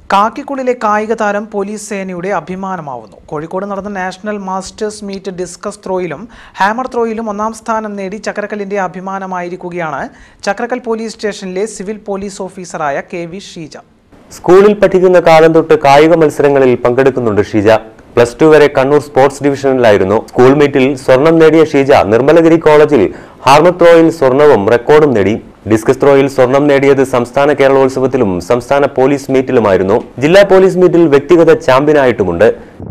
കാക്കിക്കുള്ളിലെ കായിക താരം പോലീസ് സേനയുടെ അഭിമാനമാവുന്നു കോഴിക്കോട് നടന്ന നാഷണൽ മാസ്റ്റേഴ്സ് മീറ്റ് ഡിസ്കസ് ത്രോയിലും ഹാമർ ത്രോയിലും ഒന്നാം സ്ഥാനം നേടി ചക്രക്കല്ലിന്റെ അഭിമാനമായിരിക്കുകയാണ് ചക്രക്കൽ പോലീസ് സ്റ്റേഷനിലെ സിവിൽ പോലീസ് ഓഫീസറായ കെ വി ഷീജ സ്കൂളിൽ പഠിക്കുന്ന കാലം തൊട്ട് കായിക മത്സരങ്ങളിൽ പങ്കെടുക്കുന്നുണ്ട് ഷീജ പ്ലസ് ടു വരെ കണ്ണൂർ സ്പോർട്സ് ഡിവിഷനിലായിരുന്നു സ്കൂൾ മീറ്റിൽ സ്വർണം നേടിയ ഷീജ നിർമ്മലഗിരി കോളേജിൽ ഹാർമർ ത്രോയിൽ സ്വർണവും റെക്കോർഡും നേടി ഡിസ്കസ് ത്രോയിൽ സ്വർണം നേടിയത് സംസ്ഥാന കേരളോത്സവത്തിലും സംസ്ഥാന പോലീസ് മീറ്റിലുമായിരുന്നു ജില്ലാ പോലീസ് മീറ്റിൽ വ്യക്തിഗത ചാമ്പ്യനായിട്ടുമുണ്ട്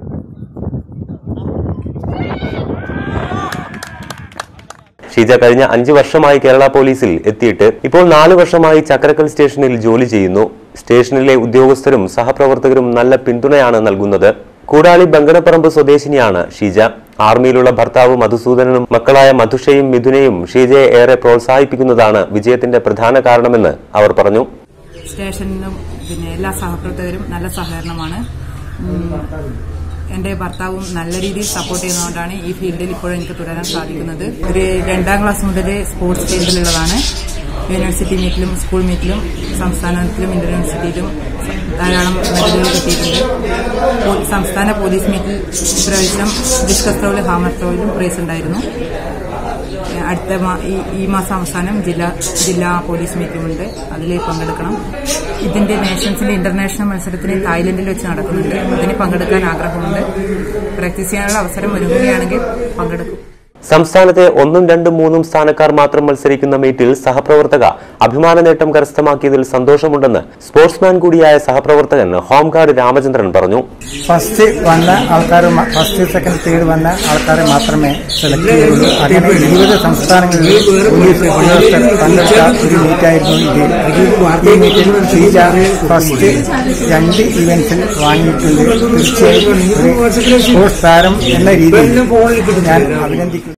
ഷീജ കഴിഞ്ഞ അഞ്ചു വർഷമായി കേരള പോലീസിൽ എത്തിയിട്ട് ഇപ്പോൾ നാല് വർഷമായി ചക്രക്കൽ സ്റ്റേഷനിൽ ജോലി ചെയ്യുന്നു സ്റ്റേഷനിലെ ഉദ്യോഗസ്ഥരും സഹപ്രവർത്തകരും നല്ല പിന്തുണയാണ് നൽകുന്നത് കൂടാളി ബങ്കനപ്പറമ്പ് സ്വദേശിനിയാണ് ഷീജ ആർമിയിലുള്ള ഭർത്താവ് മധുസൂദനനും മക്കളായ മധുഷയും മിഥുനയും ഷീജയെ ഏറെ പ്രോത്സാഹിപ്പിക്കുന്നതാണ് വിജയത്തിന്റെ പ്രധാന കാരണമെന്ന് അവർ പറഞ്ഞു സ്റ്റേഷനിലും പിന്നെ എല്ലാ സഹപ്രവർത്തകരും നല്ല സഹകരണമാണ് ഉം, എന്റെ ഭർത്താവും നല്ല രീതിയിൽ സപ്പോർട്ട് ചെയ്യുന്നതുകൊണ്ടാണ് ഈ ഫീൽഡിൽ ഇപ്പോഴും എനിക്ക് തുടരാൻ സാധിക്കുന്നത് ഒരു രണ്ടാം ക്ലാസ് മുതൽ സ്പോർട്സ് ഫീൽഡിലുള്ളതാണ് യൂണിവേഴ്സിറ്റി മീറ്റിലും സ്കൂൾ മീറ്റിലും സംസ്ഥാനത്തിലും ഇന്റർ യൂണിവേഴ്സിറ്റിയിലും ധാരാളം മെഡലുകൾ കിട്ടിയിട്ടുണ്ട് പോ- സംസ്ഥാന പോലീസ് മീറ്റിൽ ഇപ്രാവശ്യം ഡിസ്കസ് ത്രോയിലും ഹാമർ ത്രോയിലും പ്രൈസ് ഉണ്ടായിരുന്നു അടുത്ത മാ- ഈ ഈ മാസം അവസാനം ജില്ലാ ജില്ലാ പോലീസ് മീറ്റിംഗുണ്ട് അതിൽ പങ്കെടുക്കണം ഇതിന്റെ നേഷൻസിന്റെ ഇന്റർനാഷണൽ മത്സരത്തിന് തായ്ലൻഡിൽ വെച്ച് നടക്കുന്നുണ്ട് അതിന് പങ്കെടുക്കാൻ ആഗ്രഹമുണ്ട് പ്രാക്ടീസ് ചെയ്യാനുള്ള അവസരം ഒരുങ്ങുകയാണെങ്കിൽ പങ്കെടുക്കും സംസ്ഥാനത്തെ ഒന്നും രണ്ടും മൂന്നും സ്ഥാനക്കാർ മാത്രം മത്സരിക്കുന്ന മീറ്റിൽ സഹപ്രവർത്തക അഭിമാന നേട്ടം കരസ്ഥമാക്കിയതിൽ സന്തോഷമുണ്ടെന്ന് സ്പോർട്സ്മാൻ കൂടിയായ സഹപ്രവർത്തകൻ ഹോംഗാർഡ് രാമചന്ദ്രൻ പറഞ്ഞു ഫസ്റ്റ് വന്ന ആൾക്കാർ ഫസ്റ്റ് സെക്കൻഡ് തേർഡ് വന്ന ആൾക്കാരെ മാത്രമേ സെലക്ട് ചെയ്യുള്ളൂ അങ്ങനെ ഇരുപത് സംസ്ഥാനങ്ങളിൽ പോലീസ് ഉദ്യോഗസ്ഥർ പങ്കെടുത്ത ഒരു മീറ്റായിരുന്നു ഇത് ഈ മീറ്റിൽ ഷീജ ഫസ്റ്റ് രണ്ട് ഇവന്റ്സിൽ വാങ്ങിയിട്ടുണ്ട് തീർച്ചയായും ഒരു സ്പോർട്സ് താരം എന്ന രീതിയിൽ ഞാൻ അഭിനന്ദിക്കുന്നു